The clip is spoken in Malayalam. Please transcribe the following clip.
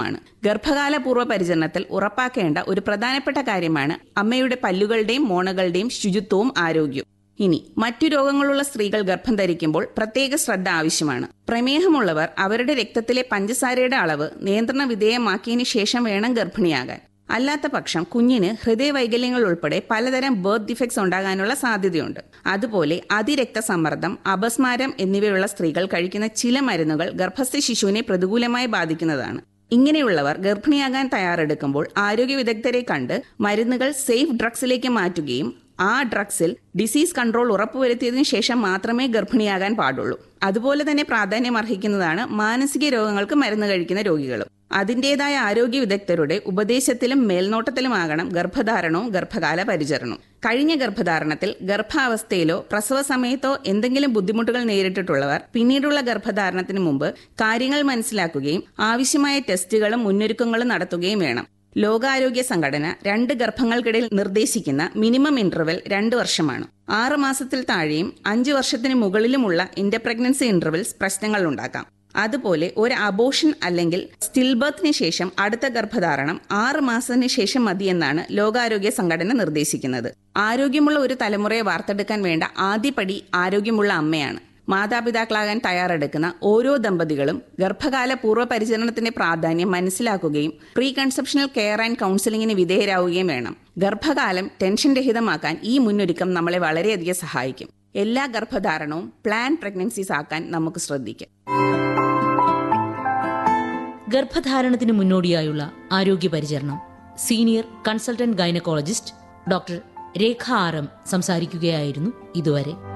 ആവശ്യമാണ് ഗർഭകാല പൂർവ്വ പരിചരണത്തിൽ ഉറപ്പാക്കേണ്ട ഒരു പ്രധാനപ്പെട്ട കാര്യമാണ് അമ്മയുടെ പല്ലുകളുടെയും മോണകളുടെയും ശുചിത്വവും ആരോഗ്യവും ഇനി മറ്റു രോഗങ്ങളുള്ള സ്ത്രീകൾ ഗർഭം ധരിക്കുമ്പോൾ പ്രത്യേക ശ്രദ്ധ ആവശ്യമാണ് പ്രമേഹമുള്ളവർ അവരുടെ രക്തത്തിലെ പഞ്ചസാരയുടെ അളവ് നിയന്ത്രണ വിധേയമാക്കിയതിനു ശേഷം വേണം ഗർഭിണിയാകാൻ അല്ലാത്ത പക്ഷം കുഞ്ഞിന് ഹൃദയവൈകല്യങ്ങൾ ഉൾപ്പെടെ പലതരം ബർത്ത് ഡിഫക്ട്സ് ഉണ്ടാകാനുള്ള സാധ്യതയുണ്ട് അതുപോലെ അതിരക്തസമ്മർദ്ദം അപസ്മാരം എന്നിവയുള്ള സ്ത്രീകൾ കഴിക്കുന്ന ചില മരുന്നുകൾ ഗർഭസ്ഥ ശിശുവിനെ പ്രതികൂലമായി ബാധിക്കുന്നതാണ് ഇങ്ങനെയുള്ളവർ ഗർഭിണിയാകാൻ തയ്യാറെടുക്കുമ്പോൾ ആരോഗ്യ വിദഗ്ധരെ കണ്ട് മരുന്നുകൾ സേഫ് ഡ്രഗ്സിലേക്ക് മാറ്റുകയും ആ ഡ്രഗ്സിൽ ഡിസീസ് കൺട്രോൾ ഉറപ്പുവരുത്തിയതിനു ശേഷം മാത്രമേ ഗർഭിണിയാകാൻ പാടുള്ളൂ അതുപോലെ തന്നെ പ്രാധാന്യം അർഹിക്കുന്നതാണ് മാനസിക രോഗങ്ങൾക്ക് മരുന്ന് കഴിക്കുന്ന രോഗികളും അതിൻ്റെതായ ആരോഗ്യ വിദഗ്ധരുടെ ഉപദേശത്തിലും മേൽനോട്ടത്തിലുമാകണം ഗർഭധാരണവും ഗർഭകാല പരിചരണവും കഴിഞ്ഞ ഗർഭധാരണത്തിൽ ഗർഭാവസ്ഥയിലോ പ്രസവ സമയത്തോ എന്തെങ്കിലും ബുദ്ധിമുട്ടുകൾ നേരിട്ടിട്ടുള്ളവർ പിന്നീടുള്ള ഗർഭധാരണത്തിന് മുമ്പ് കാര്യങ്ങൾ മനസ്സിലാക്കുകയും ആവശ്യമായ ടെസ്റ്റുകളും മുന്നൊരുക്കങ്ങളും നടത്തുകയും വേണം ലോകാരോഗ്യ സംഘടന രണ്ട് ഗർഭങ്ങൾക്കിടയിൽ നിർദ്ദേശിക്കുന്ന മിനിമം ഇന്റർവെൽ രണ്ട് വർഷമാണ് ആറ് മാസത്തിൽ താഴെയും അഞ്ച് വർഷത്തിന് മുകളിലുമുള്ള ഇന്റർപ്രഗ്നൻസി ഇന്റർവെൽസ് പ്രശ്നങ്ങൾ ഉണ്ടാക്കാം അതുപോലെ ഒരു അബോഷൻ അല്ലെങ്കിൽ സ്റ്റിൽ ബർത്തിന് ശേഷം അടുത്ത ഗർഭധാരണം ആറ് മാസത്തിന് ശേഷം മതിയെന്നാണ് ലോകാരോഗ്യ സംഘടന നിർദ്ദേശിക്കുന്നത് ആരോഗ്യമുള്ള ഒരു തലമുറയെ വാർത്തെടുക്കാൻ വേണ്ട ആദ്യപടി ആരോഗ്യമുള്ള അമ്മയാണ് മാതാപിതാക്കളാകാൻ തയ്യാറെടുക്കുന്ന ഓരോ ദമ്പതികളും ഗർഭകാല പൂർവ്വ പരിചരണത്തിന്റെ പ്രാധാന്യം മനസ്സിലാക്കുകയും പ്രീ കൺസെപ്ഷണൽ കെയർ ആൻഡ് കൗൺസിലിംഗിന് വിധേയരാവുകയും വേണം ഗർഭകാലം ടെൻഷൻ രഹിതമാക്കാൻ ഈ മുന്നൊരുക്കം നമ്മളെ വളരെയധികം സഹായിക്കും എല്ലാ ഗർഭധാരണവും പ്ലാൻ പ്രഗ്നൻസീസ് ആക്കാൻ നമുക്ക് ശ്രദ്ധിക്കാം ഗർഭധാരണത്തിന് മുന്നോടിയായുള്ള ആരോഗ്യ പരിചരണം senior consultant gynaecologist doctor Rekha R M സംസാരിക്കുകയായിരുന്നു ഇതുവരെ